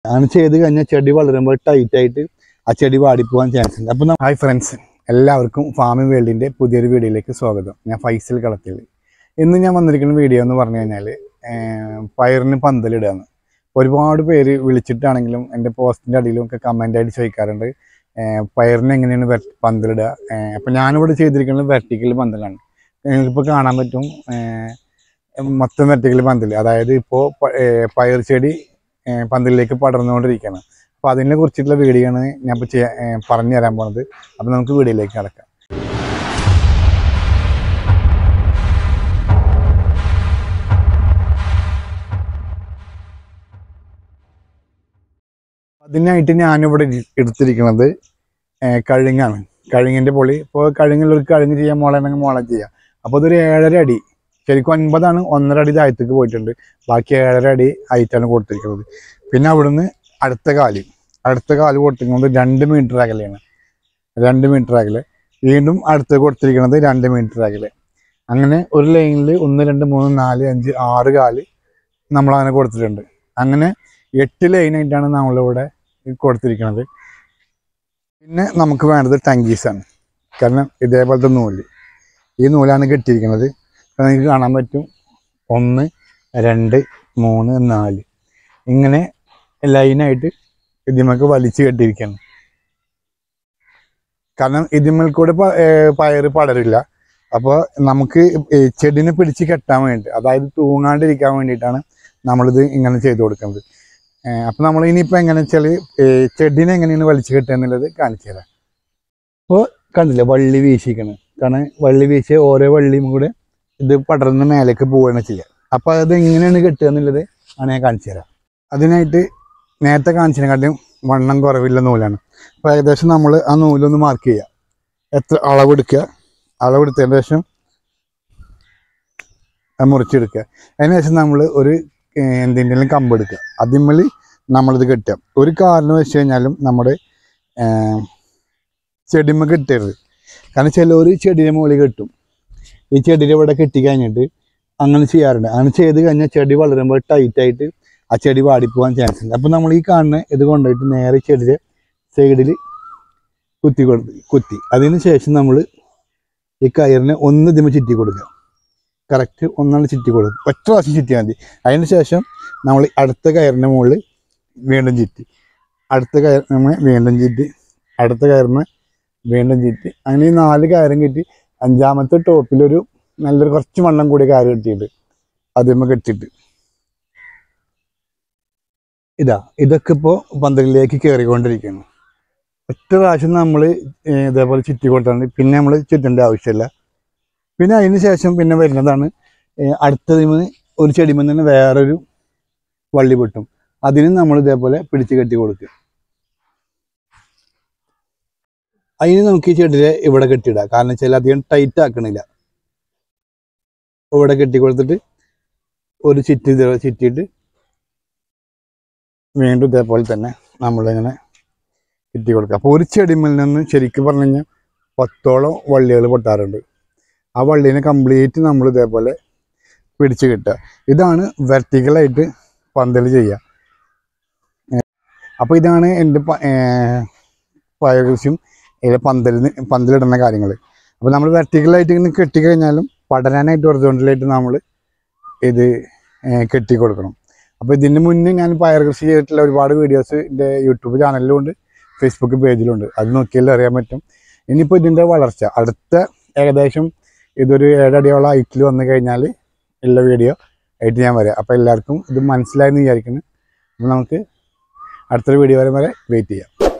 അങ്ങനെ ചെയ്ത് കഴിഞ്ഞാൽ ചെടി വളരുമ്പോൾ ടൈറ്റ് ആയിട്ട് ആ ചെടി വാടിപ്പോകാൻ ചാൻസ് ഉണ്ട് അപ്പം ഹായ് ഫ്രണ്ട്സ് എല്ലാവർക്കും ഫാമിംഗ് വേൾഡിൻ്റെ പുതിയൊരു വീഡിയോയിലേക്ക് സ്വാഗതം ഞാൻ ഫൈസൽ കളത്തിൽ ഇന്ന് ഞാൻ വന്നിരിക്കുന്ന വീഡിയോ എന്ന് പറഞ്ഞു കഴിഞ്ഞാൽ പയറിന് പന്തലിടുകയാണ് ഒരുപാട് പേര് വിളിച്ചിട്ടാണെങ്കിലും എൻ്റെ പോസ്റ്റിൻ്റെ അടിയിലും ഒക്കെ കമൻ്റ് ആയിട്ട് ചോദിക്കാറുണ്ട് ഏഹ് പയറിന് എങ്ങനെയാണ് വെർ- പന്തലിടുക ഏഹ് അപ്പം ഞാനിവിടെ ചെയ്തിരിക്കുന്നത് വെർട്ടിക്കൽ പന്തലാണ് നിങ്ങൾക്കിപ്പോൾ കാണാൻ പറ്റും ഏഹ് മൊത്തം വെർട്ടിക്കൽ പന്തൽ അതായത് ഇപ്പോൾ പയർ ചെടി ഏഹ് പന്തലിലേക്ക് പടർന്നുകൊണ്ടിരിക്കുകയാണ് അപ്പോൾ അതിനെ കുറിച്ചിട്ടുള്ള വീഡിയോ ആണ് ഞാൻ ഇപ്പോൾ ചെയ്യാൻ ഏഹ് പറഞ്ഞു തരാൻ പോണത് അപ്പോൾ നമുക്ക് വീഡിയോയിലേക്ക് കിടക്കാം അതിനായിട്ട് ഞാനിവിടെ ഇ- എടുത്തിരിക്കുന്നത് ഏഹ് കഴുങ്ങാണ് കഴുങ്ങിൻ്റെ പൊളി ഇപ്പോൾ കഴുങ്ങുള്ളവർക്ക് കഴുങ്ങ് ചെയ്യാൻ മോളെന്നെങ്കിൽ മോളെ ചെയ്യാം അപ്പോൾ അതൊരു ഏഴര അടി ശരിക്കും ഒൻപതാണ് ഒന്നര അടി താഴത്തേക്ക് പോയിട്ടുണ്ട് ബാക്കി ഏഴര അടി ഹൈറ്റാണ് കൊടുത്തിരിക്കുന്നത് പിന്നെ അവിടുന്ന് അടുത്ത കാല് അടുത്ത കാല് കൊടുത്തിരിക്കുന്നത് രണ്ട് മീറ്റർ അകലെയാണ് രണ്ട് മീറ്റർ അകലെ വീണ്ടും അടുത്ത് കൊടുത്തിരിക്കുന്നത് രണ്ട് മീറ്റർ അകലെ അങ്ങനെ ഒരു ലൈനിൽ ഒന്ന് രണ്ട് മൂന്ന് നാല് അഞ്ച് ആറ് കാല് നമ്മളങ്ങനെ കൊടുത്തിട്ടുണ്ട് അങ്ങനെ എട്ട് ലൈനായിട്ടാണ് നമ്മളിവിടെ കൊടുത്തിരിക്കുന്നത് പിന്നെ നമുക്ക് വേണ്ടത് ടങ്കീസാണ് കാരണം ഇതേപോലത്തെ നൂല് ഈ നൂലാണ് കെട്ടിയിരിക്കുന്നത് അപ്പോൾ നിങ്ങൾക്ക് കാണാൻ പറ്റും ഒന്ന് രണ്ട് മൂന്ന് നാല് ഇങ്ങനെ ലൈനായിട്ട് ഇതിമക്ക് വലിച്ചു കെട്ടിയിരിക്കുകയാണ് കാരണം ഇതിമ്മൽ കൂടെ പ- ഏർ പയറ് പടരില്ല അപ്പോൾ നമുക്ക് ഈ ചെടിനെ പിടിച്ച് കെട്ടാൻ വേണ്ടി അതായത് തൂങ്ങാണ്ടിരിക്കാൻ വേണ്ടിയിട്ടാണ് നമ്മളിത് ഇങ്ങനെ ചെയ്തു കൊടുക്കുന്നത് അപ്പം നമ്മൾ ഇനിയിപ്പോൾ എങ്ങനെ വെച്ചാൽ ചെടീനെ എങ്ങനെയാണ് വലിച്ചു കെട്ടുക എന്നുള്ളത് കാണിച്ചു തരാം അപ്പോൾ കണ്ടില്ല വള്ളി വീശിക്കണം കാരണം വള്ളി വീശിയ ഓരോ വള്ളിയും കൂടെ ഇത് പടർന്ന് മേലേക്ക് പോവുകയാണ് ചെയ്യുക അപ്പോൾ അത് എങ്ങനെയാണ് കെട്ടുക എന്നുള്ളത് ആണ് ഞാൻ കാണിച്ചു തരാം അതിനായിട്ട് നേരത്തെ കാണിച്ചതിനെക്കാട്ടിയും വണ്ണം കുറവില്ല നൂലാണ് അപ്പോൾ ഏകദേശം നമ്മൾ ആ നൂലൊന്ന് മാർക്ക് ചെയ്യുക എത്ര അളവെടുക്കുക അളവെടുത്തതിന് ശേഷം അത് മുറിച്ചെടുക്കുക അതിന് ശേഷം നമ്മൾ ഒരു എന്തിൻ്റെങ്കിലും കമ്പെടുക്കുക അതിന്മേൽ നമ്മളിത് കെട്ടുക ഒരു കാലിന് വെച്ച് കഴിഞ്ഞാലും നമ്മുടെ ചെടിമ കെട്ടരുത് കാരണം ചിലവർ ചെടിയുടെ മുകളിൽ കെട്ടും ഈ ചെടിയുടെ ഇവിടെ കെട്ടി കഴിഞ്ഞിട്ട് അങ്ങനെ ചെയ്യാറുണ്ട് അങ്ങനെ ചെയ്ത് കഴിഞ്ഞാൽ ചെടി വളരുമ്പോൾ ടൈറ്റായിട്ട് ആ ചെടി വാടിപ്പോകാൻ ചാൻസ് ഉണ്ട് അപ്പോൾ നമ്മൾ ഈ കാണുന്ന ഇത് കൊണ്ടുപോയിട്ട് നേരെ ചെടിയുടെ സൈഡിൽ കുത്തി കൊടുത്ത് കുത്തി അതിന് ശേഷം നമ്മൾ ഈ കയറിനെ ഒന്ന് ഇതിമ ചുറ്റി കൊടുക്കുക കറക്റ്റ് ഒന്നാണ് ചുറ്റി കൊടുക്കുക ഒറ്റ പ്രാവശ്യം ചുറ്റിയാൽ മതി അതിന് ശേഷം നമ്മൾ അടുത്ത കയറിൻ്റെ മുകളിൽ വീണ്ടും ചുറ്റി അടുത്ത കയർ നമ്മൾ വീണ്ടും ചുറ്റി അടുത്ത കയറിന് വീണ്ടും ചുറ്റി അങ്ങനെ ഈ നാല് കയറും കെട്ടി അഞ്ചാമത്തെ ടോപ്പിലൊരു നല്ലൊരു കുറച്ച് വണ്ണം കൂടി കയറ് കെട്ടിയിട്ട് അതിന്മേൽ കെട്ടിയിട്ട് ഇതാ ഇതൊക്കെ ഇപ്പോൾ പന്തലിലേക്ക് കയറിക്കൊണ്ടിരിക്കുകയാണ് ഒറ്റ പ്രാവശ്യം നമ്മൾ ഇതേപോലെ ചുറ്റി കൊടുത്താണ് പിന്നെ നമ്മൾ ചുറ്റേണ്ട ആവശ്യമില്ല പിന്നെ അതിന് ശേഷം പിന്നെ വരുന്നതാണ് ഏഹ് അടുത്തതിന് ഒരു ചെടിമ തന്നെ വേറൊരു വള്ളി പൊട്ടും അതിന് നമ്മൾ ഇതേപോലെ പിടിച്ച് കെട്ടി കൊടുക്കുക അതിന് നമുക്ക് ഈ ചെടിയെ ഇവിടെ കെട്ടിയിടാം കാരണം വെച്ചാൽ അധികം ടൈറ്റ് ആക്കണില്ല ഇവിടെ കെട്ടി കൊടുത്തിട്ട് ഒരു ചുറ്റി ഇതേ ചുറ്റിയിട്ട് വീണ്ടും ഇതേപോലെ തന്നെ നമ്മളിങ്ങനെ കെട്ടി കൊടുക്കുക അപ്പോൾ ഒരു ചെടിമേൽ നിന്ന് ശരിക്കും പറഞ്ഞു കഴിഞ്ഞാൽ പത്തോളം വള്ളികൾ പൊട്ടാറുണ്ട് ആ വള്ളീനെ കംപ്ലീറ്റ് നമ്മൾ ഇതേപോലെ പിടിച്ച് കിട്ടുക ഇതാണ് വെർട്ടിക്കലായിട്ട് പന്തൽ ചെയ്യുക അപ്പോൾ ഇതാണ് എൻ്റെ പയകൃഷിയും ഇതിലെ പന്തലിന് പന്തലിടുന്ന കാര്യങ്ങൾ അപ്പോൾ നമ്മൾ വെർട്ടിക്കലായിട്ട് ഇങ്ങനെ കെട്ടിക്കഴിഞ്ഞാലും പടരാനായിട്ട് ഒറിജോണ്ടലായിട്ട് നമ്മൾ ഇത് ഏഹ് കെട്ടി കൊടുക്കണം അപ്പോൾ ഇതിന് മുന്നേ ഞാൻ പയർ കൃഷി ചെയ്തിട്ടുള്ള ഒരുപാട് വീഡിയോസ് എൻ്റെ യൂട്യൂബ് ചാനലിലും ഉണ്ട് ഫേസ്ബുക്ക് പേജിലുണ്ട് അത് നോക്കിയാൽ അറിയാൻ പറ്റും ഇനിയിപ്പോൾ ഇതിൻ്റെ വളർച്ച അടുത്ത ഏകദേശം ഇതൊരു ഏഴടിയോളം ഹൈറ്റിൽ വന്നു കഴിഞ്ഞാൽ ഉള്ള വീഡിയോ ആയിട്ട് ഞാൻ വരാം അപ്പോൾ എല്ലാവർക്കും ഇത് മനസ്സിലായെന്ന് വിചാരിക്കുന്നു അപ്പോൾ നമുക്ക് അടുത്തൊരു വീഡിയോ വരെ വരെ വെയിറ്റ് ചെയ്യാം